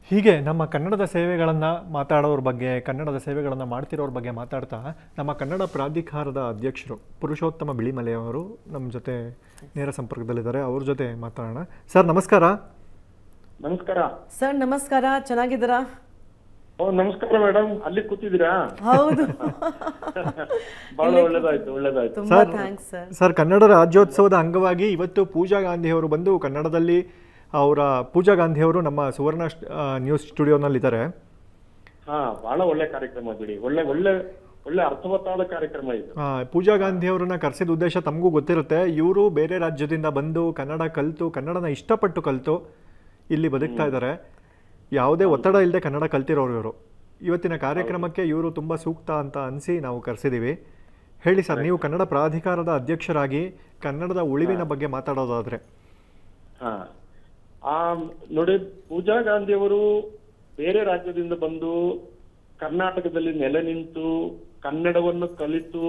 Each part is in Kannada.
ಹೀಗೆ ನಮ್ಮ ಕನ್ನಡದ ಸೇವೆಗಳನ್ನು ಮಾತಾಡೋರ ಬಗ್ಗೆ ಕನ್ನಡದ ಸೇವೆಗಳನ್ನು ಮಾಡ್ತಿರೋರ ಬಗ್ಗೆ ಮಾತಾಡ್ತಾ ನಮ್ಮ ಕನ್ನಡ ಪ್ರಾಧಿಕಾರದ ಅಧ್ಯಕ್ಷರು ಪುರುಷೋತ್ತಮ ಬಿಳಿಮಲೆಯವರು ನಮ್ಮ ಜೊತೆ ನೇರ ಸಂಪರ್ಕದಲ್ಲಿದ್ದಾರೆ ಅವ್ರ ಜೊತೆ ಮಾತಾಡೋಣ ಸರ್ ನಮಸ್ಕಾರ ನಮಸ್ಕಾರ ಸರ್ ನಮಸ್ಕಾರ ಚೆನ್ನಾಗಿದ್ದೀರಾ ಓ ನಮಸ್ಕಾರ ಮೇಡಮ್ ಅಲ್ಲಿ ಕೂತಿದ್ದೀರಾ ಹೌದು ಬಹಳ ಒಳ್ಳೇದಾಯ್ತು ಒಳ್ಳೇದಾಯ್ತು ತುಂಬಾ sir thanks sir sir Kannada ರಾಜ್ಯೋತ್ಸವದ ಅಂಗವಾಗಿ ಇವತ್ತು ಪೂಜಾ ಗಾಂಧಿಯವರು ಬಂದು ಕನ್ನಡದಲ್ಲಿ ಅವರ ಪೂಜಾ ಗಾಂಧಿಯವರು ನಮ್ಮ ಸುವರ್ಣ ಸ್ಟ್- ಆ, ನ್ಯೂಸ್ ಸ್ಟುಡಿಯೋನಲ್ಲಿದ್ದಾರೆ ಹಾ ಬಹಳ ಒಳ್ಳೆ ಕಾರ್ಯಕ್ರಮ ಬಿಡಿ ಒಳ್ಳೆ ಒಳ್ಳೆ ಒಳ್ಳೆ ಅರ್ಥವತ್ತಾದ ಕಾರ್ಯಕ್ರಮ ಇದು ಆ, ಪೂಜಾ ಗಾಂಧಿ ಅವರನ್ನ ಕರೆಸಿದ ಉದ್ದೇಶ ತಮಗೂ ಗೊತ್ತಿರುತ್ತೆ ಇವರು ಬೇರೆ ರಾಜ್ಯದಿಂದ ಬಂದು ಕನ್ನಡ ಕಲಿತು ಕನ್ನಡನ ಇಷ್ಟಪಟ್ಟು ಕಲಿತು ಇಲ್ಲಿ ಬದುಕ್ತಾ ಇದ್ದಾರೆ ಯಾವುದೇ ಒತ್ತಡ ಇಲ್ಲದೆ ಕನ್ನಡ ಕಲ್ತಿರೋರು ಇವರು ಇವತ್ತಿನ ಕಾರ್ಯಕ್ರಮಕ್ಕೆ ಇವರು ತುಂಬ ಸೂಕ್ತ ಅಂತ ಅನಿಸಿ ನಾವು ಕರೆಸಿದ್ದೀವಿ ಹೇಳಿ ಸರ್ ನೀವು ಕನ್ನಡ ಪ್ರಾಧಿಕಾರದ ಅಧ್ಯಕ್ಷರಾಗಿ ಕನ್ನಡದ ಉಳಿವಿನ ಬಗ್ಗೆ ಮಾತಾಡೋದಾದ್ರೆ ಹಾ ಆ ನೋಡಿ ಪೂಜಾ ಗಾಂಧಿ ಅವರು ಬೇರೆ ರಾಜ್ಯದಿಂದ ಬಂದು ಕರ್ನಾಟಕದಲ್ಲಿ ನೆಲೆ ನಿಂತು ಕನ್ನಡವನ್ನು ಕಲಿತು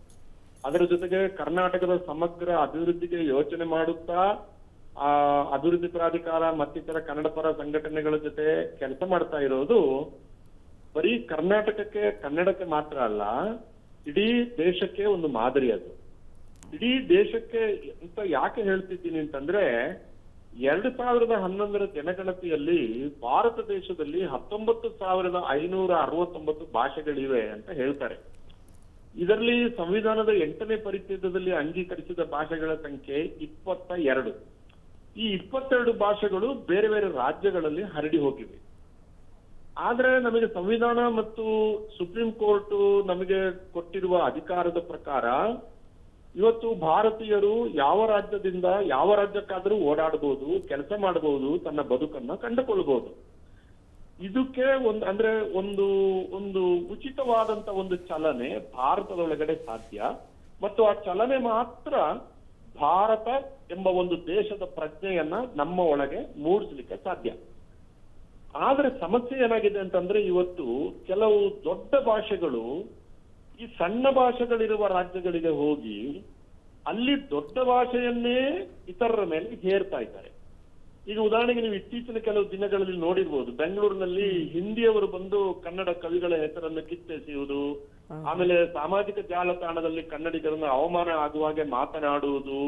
ಅದರ ಜೊತೆಗೆ ಕರ್ನಾಟಕದ ಸಮಗ್ರ ಅಭಿವೃದ್ಧಿಗೆ ಯೋಚನೆ ಮಾಡುತ್ತಾ ಆ ಅಭಿವೃದ್ಧಿ ಪ್ರಾಧಿಕಾರ ಮತ್ತಿತರ ಕನ್ನಡ ಪರ ಸಂಘಟನೆಗಳ ಜೊತೆ ಕೆಲಸ ಮಾಡ್ತಾ ಇರೋದು ಬರೀ ಕರ್ನಾಟಕಕ್ಕೆ ಕನ್ನಡಕ್ಕೆ ಮಾತ್ರ ಅಲ್ಲ ಇಡೀ ದೇಶಕ್ಕೆ ಒಂದು ಮಾದರಿ ಅದು ಇಡೀ ದೇಶಕ್ಕೆ ಅಂತ ಯಾಕೆ ಹೇಳ್ತಿದ್ದೀನಿ ಅಂತಂದ್ರೆ ಎರಡು ಸಾವಿರದ ಹನ್ನೊಂದರ ಜನಗಣತಿಯಲ್ಲಿ ಭಾರತ ದೇಶದಲ್ಲಿ ಹತ್ತೊಂಬತ್ತು ಸಾವಿರದ ಐನೂರ ಅರವತ್ತೊಂಬತ್ತು ಭಾಷೆಗಳಿವೆ ಅಂತ ಹೇಳ್ತಾರೆ ಇದರಲ್ಲಿ ಸಂವಿಧಾನದ ಎಂಟನೇ ಪರಿಚ್ಛೇದದಲ್ಲಿ ಅಂಗೀಕರಿಸಿದ ಭಾಷೆಗಳ ಸಂಖ್ಯೆ ಇಪ್ಪತ್ತ ಎರಡು ಈ ಇಪ್ಪತ್ತೆರಡು ಭಾಷೆಗಳು ಬೇರೆ ಬೇರೆ ರಾಜ್ಯಗಳಲ್ಲಿ ಹರಡಿ ಹೋಗಿವೆ ಆದ್ರೆ ನಮಗೆ ಸಂವಿಧಾನ ಮತ್ತು ಸುಪ್ರೀಂ ಕೋರ್ಟ್ ನಮಗೆ ಕೊಟ್ಟಿರುವ ಅಧಿಕಾರದ ಪ್ರಕಾರ ಇವತ್ತು ಭಾರತೀಯರು ಯಾವ ರಾಜ್ಯದಿಂದ ಯಾವ ರಾಜ್ಯಕ್ಕಾದರೂ ಓಡಾಡಬಹುದು ಕೆಲಸ ಮಾಡಬಹುದು ತನ್ನ ಬದುಕನ್ನ ಕಂಡುಕೊಳ್ಬಹುದು ಇದಕ್ಕೆ ಒಂದು ಅಂದ್ರೆ ಒಂದು ಒಂದು ಉಚಿತವಾದಂತ ಒಂದು ಚಲನೆ ಭಾರತದೊಳಗಡೆ ಸಾಧ್ಯ ಮತ್ತು ಆ ಚಲನೆ ಮಾತ್ರ ಭಾರತ ಎಂಬ ಒಂದು ದೇಶದ ಪ್ರಜ್ಞೆಯನ್ನ ನಮ್ಮ ಒಳಗೆ ಮೂಡಿಸ್ಲಿಕ್ಕೆ ಸಾಧ್ಯ ಆದ್ರೆ ಸಮಸ್ಯೆ ಏನಾಗಿದೆ ಅಂತಂದ್ರೆ ಇವತ್ತು ಕೆಲವು ದೊಡ್ಡ ಭಾಷೆಗಳು ಈ ಸಣ್ಣ ಭಾಷೆಗಳಿರುವ ರಾಜ್ಯಗಳಿಗೆ ಹೋಗಿ ಅಲ್ಲಿ ದೊಡ್ಡ ಭಾಷೆಯನ್ನೇ ಇತರರ ಮೇಲೆ ಹೇರ್ತಾ ಇದ್ದಾರೆ ಈಗ ಉದಾಹರಣೆಗೆ ನೀವು ಇತ್ತೀಚಿನ ಕೆಲವು ದಿನಗಳಲ್ಲಿ ನೋಡಿರ್ಬೋದು ಬೆಂಗಳೂರಿನಲ್ಲಿ ಹಿಂದಿಯವರು ಬಂದು ಕನ್ನಡ ಕವಿಗಳ ಹೆಸರನ್ನು ಕಿತ್ತೆಸೆಯುವುದು ಆಮೇಲೆ ಸಾಮಾಜಿಕ ಜಾಲತಾಣದಲ್ಲಿ ಕನ್ನಡಿಗರನ್ನ ಅವಮಾನ ಆಗುವ ಹಾಗೆ ಮಾತನಾಡುವುದು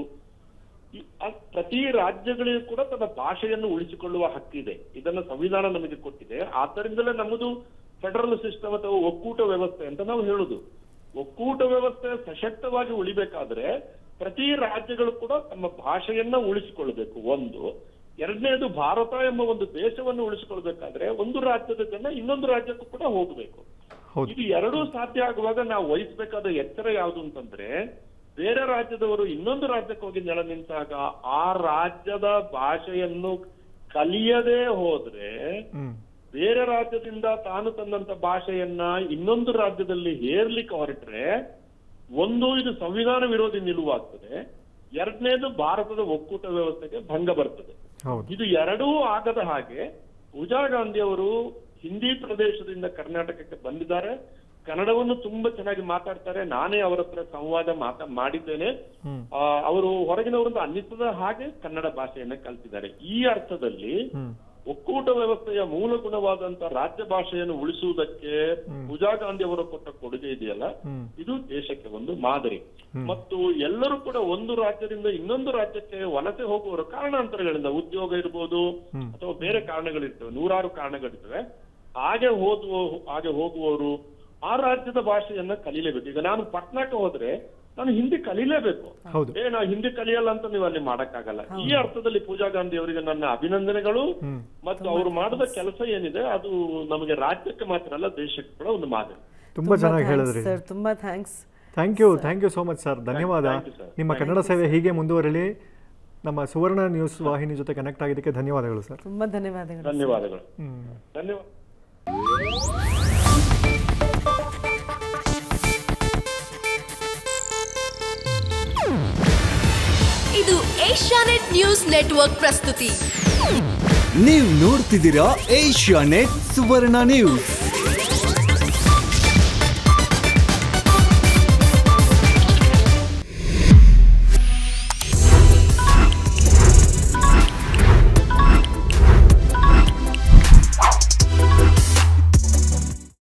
ಈ- ಆ ಪ್ರತಿ ರಾಜ್ಯಗಳಿಗೂ ಕೂಡ ತನ್ನ ಭಾಷೆಯನ್ನು ಉಳಿಸಿಕೊಳ್ಳುವ ಹಕ್ಕಿದೆ ಇದನ್ನ ಸಂವಿಧಾನ ನಮಗೆ ಕೊಟ್ಟಿದೆ ಆದ್ದರಿಂದಲೇ ನಮ್ಮದು ಫೆಡರಲ್ ಸಿಸ್ಟಮ್ ಅಥವಾ ಒಕ್ಕೂಟ ವ್ಯವಸ್ಥೆ ಅಂತ ನಾವು ಹೇಳುದು ಒಕ್ಕೂಟ ವ್ಯವಸ್ಥೆ ಸಶಕ್ತವಾಗಿ ಉಳಿಬೇಕಾದ್ರೆ ಪ್ರತಿ ರಾಜ್ಯಗಳು ಕೂಡ ತಮ್ಮ ಭಾಷೆಯನ್ನ ಉಳಿಸಿಕೊಳ್ಳಬೇಕು ಒಂದು ಎರಡನೇದು ಭಾರತ ಎಂಬ ಒಂದು ದೇಶವನ್ನು ಉಳಿಸಿಕೊಳ್ಬೇಕಾದ್ರೆ ಒಂದು ರಾಜ್ಯದ ಜನ ಇನ್ನೊಂದು ರಾಜ್ಯಕ್ಕೂ ಕೂಡ ಹೋಗಬೇಕು ಹೌದು ಇದು ಎರಡೂ ಸಾಧ್ಯ ಆಗುವಾಗ ನಾವು ವಹಿಸಬೇಕಾದ ಎಚ್ಚರ ಯಾವುದು ಅಂತಂದ್ರೆ ಬೇರೆ ರಾಜ್ಯದವರು ಇನ್ನೊಂದು ರಾಜ್ಯಕ್ಕೆ ಹೋಗಿ ನೆಲ ನಿಂತಾಗ ಆ ರಾಜ್ಯದ ಭಾಷೆಯನ್ನು ಕಲಿಯದೇ ಹೋದ್ರೆ ಹ್ಮ್ ಬೇರೆ ರಾಜ್ಯದಿಂದ ತಾನು ತಂದಂತ ಭಾಷೆಯನ್ನ ಇನ್ನೊಂದು ರಾಜ್ಯದಲ್ಲಿ ಹೇರ್ಲಿಕ್ಕೆ ಹೊರಟ್ರೆ ಒಂದು ಇದು ಸಂವಿಧಾನ ವಿರೋಧಿ ನಿಲುವಾಗ್ತದೆ ಎರಡನೇದು ಭಾರತದ ಒಕ್ಕೂಟ ವ್ಯವಸ್ಥೆಗೆ ಭಂಗ ಬರ್ತದೆ ಹೌದು ಇದು ಎರಡೂ ಆಗದ ಹಾಗೆ ಪೂಜಾ ಗಾಂಧಿ ಅವರು ಹಿಂದಿ ಪ್ರದೇಶದಿಂದ ಕರ್ನಾಟಕಕ್ಕೆ ಬಂದಿದ್ದಾರೆ ಕನ್ನಡವನ್ನು ತುಂಬಾ ಚೆನ್ನಾಗಿ ಮಾತಾಡ್ತಾರೆ ನಾನೇ ಅವರ ಹತ್ರ ಸಂವಾದ ಮಾತಾ ಮಾಡಿದ್ದೇನೆ ಹ್ಮ್ ಆ, ಅವರು ಹೊರಗಿನವರಿಂದ ಅನ್ನಿಸದ ಹಾಗೆ ಕನ್ನಡ ಭಾಷೆಯನ್ನ ಕಲ್ತಿದ್ದಾರೆ ಈ ಅರ್ಥದಲ್ಲಿ ಹ್ಮ್ ಒಕ್ಕೂಟ ವ್ಯವಸ್ಥೆಯ ಮೂಲ ಗುಣವಾದಂತ ರಾಜ್ಯ ಭಾಷೆಯನ್ನು ಉಳಿಸುವುದಕ್ಕೆ ಪೂಜಾ ಗಾಂಧಿ ಅವರು ಕೊಟ್ಟ ಕೊಡುಗೆ ಇದೆಯಲ್ಲ ಹ್ಮ್ ಇದು ದೇಶಕ್ಕೆ ಒಂದು ಮಾದರಿ ಮತ್ತು ಎಲ್ಲರೂ ಕೂಡ ಒಂದು ರಾಜ್ಯದಿಂದ ಇನ್ನೊಂದು ರಾಜ್ಯಕ್ಕೆ ವಲಸೆ ಹೋಗುವವರು ಕಾರಣಾಂತರಗಳಿಂದ ಉದ್ಯೋಗ ಇರ್ಬೋದು ಅಥವಾ ಬೇರೆ ಕಾರಣಗಳಿರ್ತವೆ ನೂರಾರು ಕಾರಣಗಳಿರ್ತವೆ ಹಾಗೆ ಹೋದುವ ಹಾಗೆ ಹೋಗುವವರು ಆ ರಾಜ್ಯದ ಭಾಷೆಯನ್ನ ಕಲೀಲೇಬೇಕು ಈಗ ನಾನು ಪಟ್ನಾಕ್ಕೆ ಹೋದ್ರೆ ನಾನು ಹಿಂದಿ ಕಲೀಲೇಬೇಕು ಹೌದು ಏ ನಾ ಹಿಂದಿ ಕಲಿಯಲ್ಲ ಅಂತ ನೀವು ಅಲ್ಲಿ ಮಾಡಕ್ಕಾಗಲ್ಲ ಈ ಅರ್ಥದಲ್ಲಿ ಪೂಜಾ ಗಾಂಧಿ ಅವರಿಗೆ ನನ್ನ ಅಭಿನಂದನೆಗಳು ಹ್ಮ್ ಮತ್ತು ಅವರು ಮಾಡಿದ ಕೆಲಸ ಏನಿದೆ ಅದು ನಮಗೆ ರಾಜ್ಯಕ್ಕೆ ಮಾತ್ರ ಅಲ್ಲ ದೇಶಕ್ಕೆ ಕೂಡ ಒಂದು ಮಾದರಿ ತುಂಬಾ ಚೆನ್ನಾಗಿ ಹೇಳಿದ್ರಿ ಸರ್ ತುಂಬಾ thanks thank you thank you so much sir ಧನ್ಯವಾದ thank you, sir. ನಿಮ್ಮ ಕನ್ನಡ ಸೇವೆ ಹೀಗೆ ಮುಂದುವರಲಿ ನಮ್ಮ ಸುವರ್ಣ ನ್ಯೂಸ್ ವಾಹಿನಿ ಜೊತೆ ಕನೆಕ್ಟ್ ಆಗಿದ್ದಕ್ಕೆ ಧನ್ಯವಾದಗಳು ಸರ್ ತುಂಬಾ ಧನ್ಯವಾದಗಳು ಧನ್ಯವಾದಗಳು ಹ್ಮ್ ಧನ್ಯವಾದ ಇದು ಏಷ್ಯಾನೆಟ್ ನ್ಯೂಸ್ ನೆಟ್ವರ್ಕ್ ಪ್ರಸ್ತುತಿ ನೀವು ನೋಡ್ತಿದ್ದೀರಾ ಏಷ್ಯಾ ನೆಟ್ ಸುವರ್ಣ ನ್ಯೂಸ್